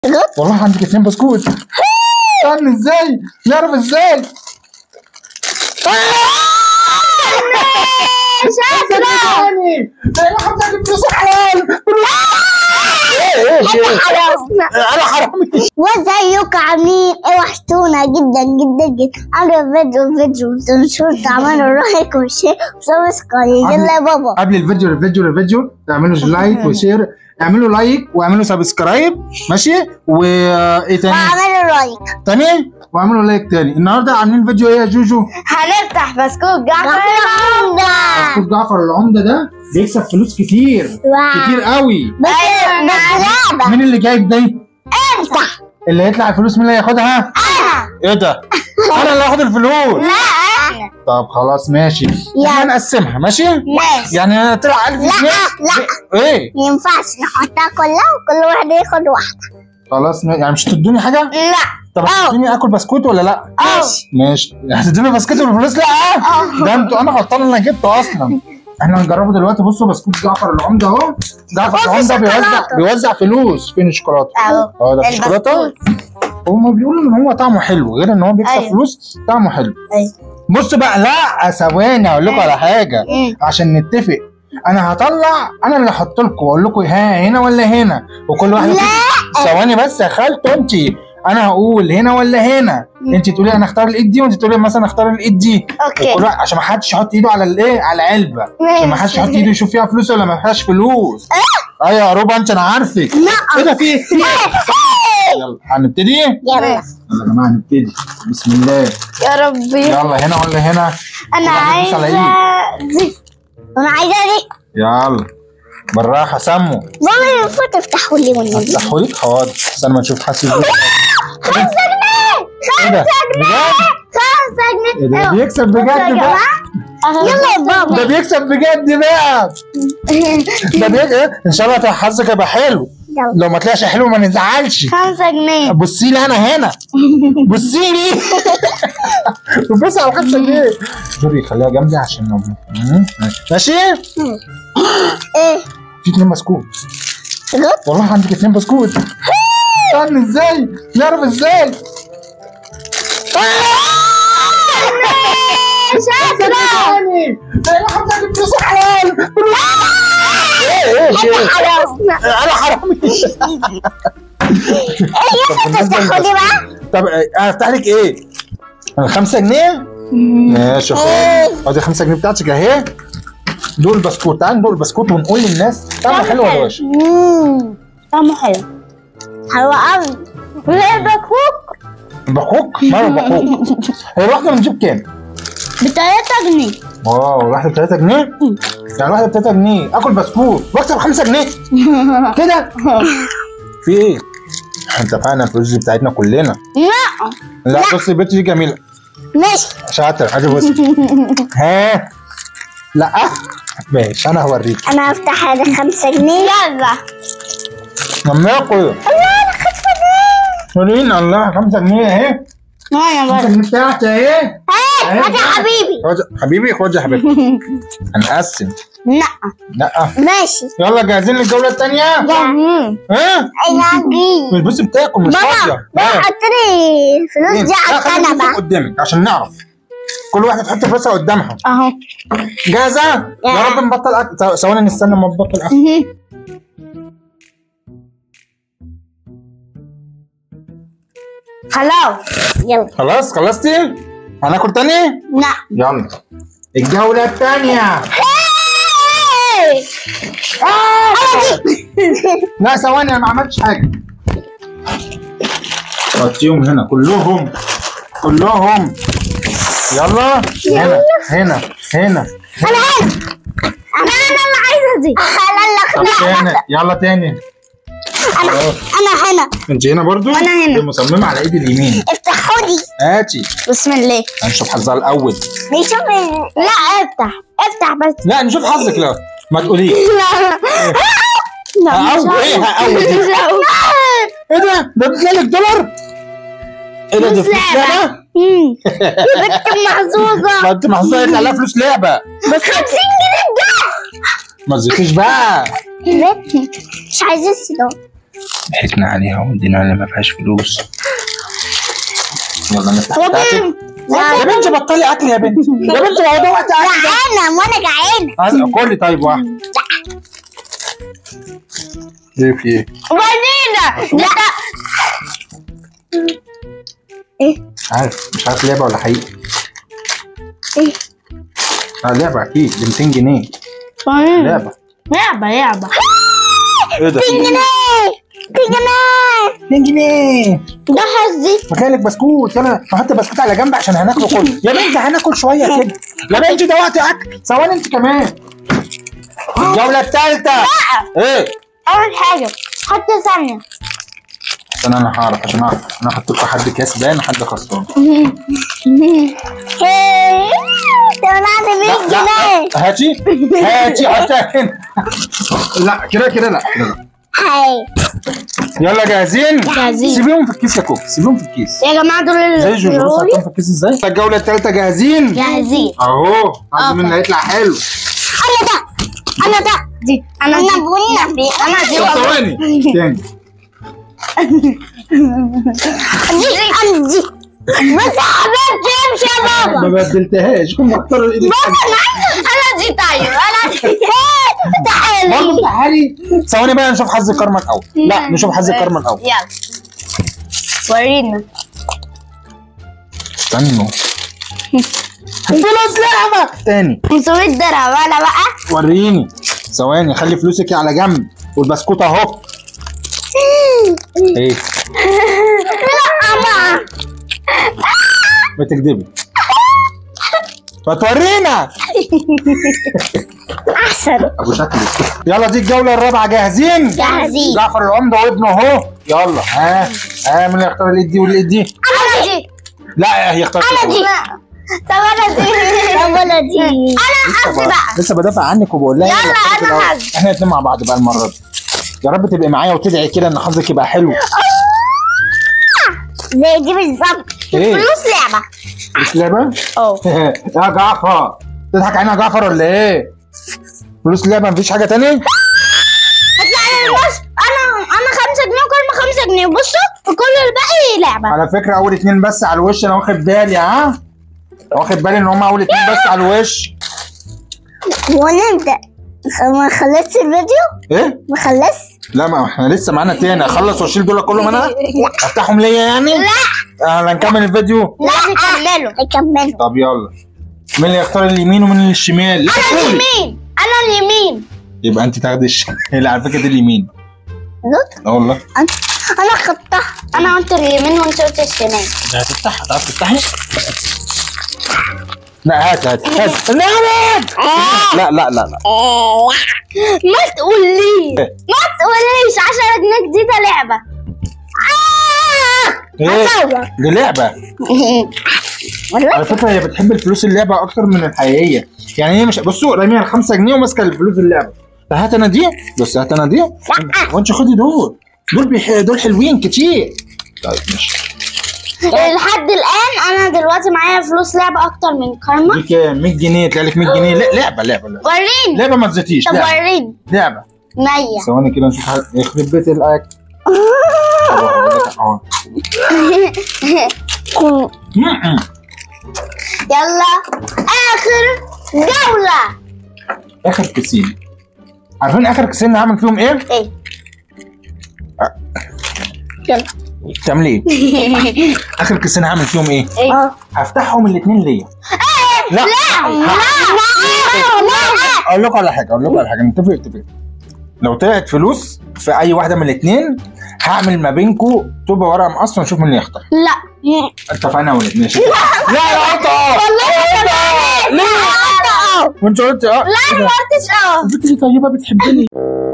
بجد؟ والله عندك اتنين بسكوت استنى ازاي نعرف ازاي شاطرة تاني ده انا حطيت فلوس حلال ايه ايه ايه خلصنا انا حرامي وازيكم عاملين ايه وحشتونا جدا جدا جدا عملوا فيديو فيديو تنشروا تعملوا لايك وشير وسبسكرايب يلا يا بابا قبل الفيديو الفيديو الفيديو تعملوا لايك وشير اعملوا لايك واعملوا سبسكرايب ماشي وايه تاني واعملوا لايك تاني واعملوا لايك تاني النهارده عاملين فيديو ايه يا جوجو هنفتح بسكوت جعفر العمدة بسكوت جعفر العمده ده بيكسب فلوس كتير واو. كتير قوي بس بس لعبة مين اللي جايب ده افتح اللي هيطلع الفلوس مين اللي هياخدها انا ايه ده انا اللي هاخد الفلوس لا طب خلاص ماشي احنا نقسمها ماشي ماشي يعني طلع 1000 لا جنيه لا ايه ما ينفعش نحطها كلها وكل واحد ياخد واحدة خلاص ما- يعني مش هتدوني حاجه لا طب اه. هتدوني اكل بسكوت ولا لا ماشي ماشي هتدوني بسكوت والفلوس لا ده انتوا انا غلطان اللي انا جبته اصلا احنا هنجربه دلوقتي بصوا بسكوت جعفر العمده اهو جعفر وفي العمده بيوزع شوكولاتة. بيوزع فلوس فين الشوكولاته اهو اه ده في شوكولاته هما بيقولوا ان هو طعمه حلو غير ان هو بيكسب ايوه. فلوس طعمه حلو ايوه. بصوا بقى لا ثواني اقول لكم على حاجه مم. عشان نتفق انا هطلع انا اللي احط لكم واقول لكم ها هنا ولا هنا وكل واحد لا. ثواني بس يا خالته انت انا هقول هنا ولا هنا انت تقولي انا اختار الايد دي وانت تقولي مثلا اختار الايد دي اوكي وكل واحد عشان ما حدش يحط ايده على الايه على العلبه عشان ما حدش يحط ايده يشوف فيها فلوس ولا ما فيهاش فلوس ايوه يا روبا انت انا عارفك لا. ايه ده في إيه؟ في إيه؟ يلا هنبتدي يلا يلا يا جماعه هنبتدي بسم الله يا ربي يلا هنا ولا هنا انا واحد يدوس على عايزه دي انا عايزة دي يلا بالراحه سموا ماما المفروض تفتحوا لي والنبي افتحوا لي حاضر استنى ما نشوف حاسس بيه خمسة جنيه ايه ده بجد خمسة إيه جنيه ده بيكسب بجد يا بقى جماعة يلا يا ده بابا بيكسب بجد بقى ده بيكسب ان شاء الله حظك هيبقى حلو يلا لو ما طلعش حلو ما نزعلش خمسة جنيه بصي لي انا هنا بصي لي بص على خمسة جنيه جوري خليها جنبي عشان لو مم. ماشي ايه في اتنين بسكوت بجد؟ والله عندك اتنين بسكوت استنى ازاي نعرف ازاي شاطرة تاني ده انا حطيت فلوس حلال ايه ايه ايه خلصنا انا حرامي ايه ينفع تفتحوا لي بقى؟ طب آه، افتح لك ايه؟ الخمسة جنيه؟ ماشي يا اخويا ادي الخمسة جنيه بتاعتك اهي دول بسكوت تعال ندوق البسكوت ونقول للناس طعمه حلو ولا وحش؟ مم. طعمه حلو حلوة قوي لا بكوك بخوك؟ مرة بخوك هي الواحدة بنجيب كام؟ بتلاتة جنيه واو الواحدة ب 3 جنيه؟ يعني الواحدة ب 3 جنيه اكل بسكوت واكسب 5 جنيه كده؟ في ايه؟ احنا اتفقنا الفلوس دي بتاعتنا كلنا لا لا بصي البنت دي جميلة ماشي شاطر حاجة بص ها لا ماشي انا هوريك انا هفتح هذا خمسة جنيه يلا لما ياكل الله انا خمسة جنيه ورينا الله 5 جنيه اهي وانا 5 برضه جنيه بتاعتي اهي ايه هذا حبيبي خد حبيبي خد يا حبيبي هنقسم لا لا ماشي يلا جاهزين للجولة التانية؟ مم. ها؟ انا جي مش بص بتاكل مش بابا فاضية بابا ها؟ حط لي الفلوس دي لا، على خلي الفلوس الكنبة قدامك عشان نعرف كل واحدة تحط فلوسها قدامها اهو جاهزة؟ يا رب نبطل أكل ثواني نستنى ما نبطل أكل خلاص يلا خلاص خلصتي؟ هناكل تاني؟ لا يلا الجولة التانية لا ثواني انا ما عملتش حاجة حطيهم هنا كلهم كلهم يلا هنا هنا هنا انا هنا انا انا اللي عايزة دي انا اللي طب اخنقها تاني يلا تاني انا انا هنا انت هنا برضو وأنا هنا. دي مصممة على ايد اليمين افتحوا لي هاتي بسم الله هنشوف حظها الاول نشوف ال- لا افتح افتح بس لا نشوف حظك لا ما تقوليش لا لا لا هقوي ايه هقوي دي ايه ده ده بتلاقي دولار ايه ده ده فلوس لعبة مم. بنت محظوظة ما انت محظوظة يطلع لها فلوس لعبة بس 50 جنيه ده ما تزيدش بقى بنت مش عايزة السلام ضحكنا عليها وادينا اللي ما فيهاش فلوس يلا نفتح بتاعتك يا بنتي بطلي اكل يا بنتي يا بنتي هو ده وقت اكل جعانة وانا جعانة عايز كلي طيب واحد ايه في ايه؟ ورينا لا مش عارف مش عارف لعبه ولا حقيقي ايه اه لعبه اكيد ب 200 جنيه ورينا. لعبه لعبة لعبة ايه ده؟ جنيه جنيه 2 جنيه ده حظي وكالك بسكوت يلا نحط بسكوت على جنب عشان هناكله كله يا بنتي هناكل شويه كده يا بنتي ده وقت اكل ثواني انت كمان الجوله الثالثه ايه أول حاجة حط ثانية استنى انا هعرف عشان اعرف انا هحط لكم حد كسبان وحد خسران ايه طلعنا 100 لا لا جنيه لا هاتي هاتي حطها هنا لا كده كده لا كده لا هاي يلا جاهزين؟ جاهزين. سيبيهم في الكيس يا كوكي سيبيهم في الكيس يا جماعة دول اللي زي جوجو بص حطهم في الكيس ازاي الجولة التالتة جاهزين؟ جاهزين اهو عايز مين اللي هيطلع حلو انا ده انا ده دي أنا انا دي بني أنا دي طب ثواني تاني دي انا دي بس يا حبيبتي امشي يا بابا ما بدلتهاش هم اختاروا ايدك أنا دي طيب أنا دي تعالي برضه تعالي ثواني بقى نشوف حظ كارما الاول لا نشوف حظ كارما الاول يلا ورينا استنوا فلوس لعبة تاني نسوي الدرع أنا بقى وريني ثواني خلي فلوسك على جنب والبسكوت اهو ايه انا بتكدبي فتورينا احسن ابو شكلي يلا دي الجوله الرابعه جاهزين جاهزين. جعفر العمده وابنه اهو يلا ها ها مين اللي يختار الايد دي والايد دي أنا دي لا هي اختارت أنا دي طب أنا دي طب ولا دي أنا حظي بقى لسه بدافع عنك وبقول لها يلا، هي اللي اختارت أنا الأول. حظ. احنا الاتنين مع بعض بقى المره دي يا رب تبقي معايا وتدعي كده ان حظك يبقى حلو زي دي بالظبط ايه فلوس لعبة مش لعبه اه يا جعفر تضحك علينا يا جعفر ولا ايه فلوس لعبه مفيش حاجه تاني هتلاقي الناس انا انا 5 جنيه وكل 5 جنيه بصوا وكل الباقي لعبه على فكره اول اتنين بس على الوش انا واخد بالي ها واخد بالي ان هم اول اتنين بس على الوش وانا انت ما خلصت الفيديو ايه ما خلصت لا ما احنا لسه معانا تاني اخلص واشيل دول كلهم انا افتحهم ليا يعني لا آه هنكمل الفيديو لا نكمله هكمل طب يلا مين اللي يختار اليمين ومين اللي الشمال لا انا قولي. اليمين انا اليمين يبقى انت تاخدي الشمال لا على فكره دي اليمين نط اه والله انا خدتها انا قلت اليمين وانت قلت الشمال لا هتفتحها تعرف تفتحي لا هات هات هات لا هات لا لا لا لا ما تقوليش ما تقوليش 10 جنيه جديده لعبه ايه هصور. دي لعبه على فكره هي بتحب الفلوس اللعبه اكتر من الحقيقيه يعني هي مش بصوا راميه ال 5 جنيه وماسكه الفلوس اللعبه هات انا دي بص هات انا دي وانت خدي دول دول بيح... دول حلوين كتير طيب ماشي لحد الان انا دلوقتي معايا فلوس لعبه اكتر من كارما دي كام 100 جنيه تلاقي لك 100 جنيه لا لعبه لعبه لعبه وريني لعبه ما تزيتيش طب لعبه وريني لعبه 100 ثواني كده نشوف حاجة. يخرب بيت الاكل أهو. م-م. يلا اخر جوله اخر كيسين عارفين اخر كيسين هعمل فيهم ايه؟ ايه يلا تعمل ايه؟ اخر كيسين هعمل فيهم ايه؟ اه هفتحهم الاثنين ليا لا اقول لكم على حاجه اقول لكم على حاجه نتفق نتفق لو طلعت فلوس في اي واحده من الاثنين هعمل ما بينكم طوبه ورقه مقص ونشوف مين اللي يختار لا اتفقنا ولا ماشي لا لا انت اه والله ليه؟ وانت قلت اه لا ما قلتش اه البنت دي طيبه بتحبني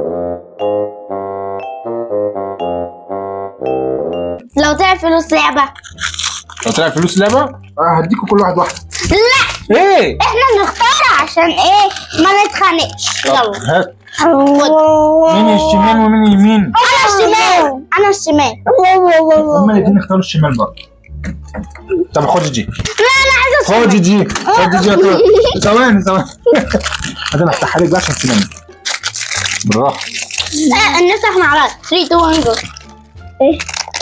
لو طلع فلوس لعبه لو طلعت فلوس لعبه آه، هديكوا كل واحد واحده لا ايه؟ احنا نختار عشان ايه ما نتخانقش طب يلا هات خد مين الشمال ومين اليمين؟ انا الشمال انا الشمال هما الاثنين اختاروا الشمال برضه طب خد دي لا انا عايزه خد دي خد دي يا طارق. ثواني ثواني انا افتحها لك بقى عشان تنامي بالراحه آه، نفتح مع بعض 3 2 1 جو ايه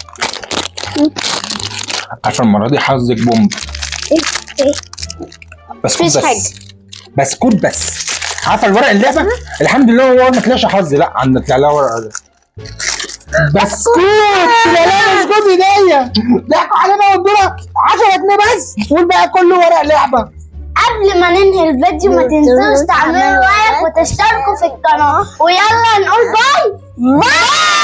عارفه المره دي حظك بومب ايه ايه بسكوت مفيش بس حاجة. بسكوت بس عارفه الورق اللعبه الحمد لله هو ما طلعش حظ لا عندنا طلع لها ورقه ده بسكوت طلع لها بسكوت هديه ضحكوا علينا وادونا 10 جنيه بس والباقي كله ورق لعبه قبل ما ننهي الفيديو ما تنسوش تعملوا لايك وتشتركوا في القناة ويلا نقول باي باي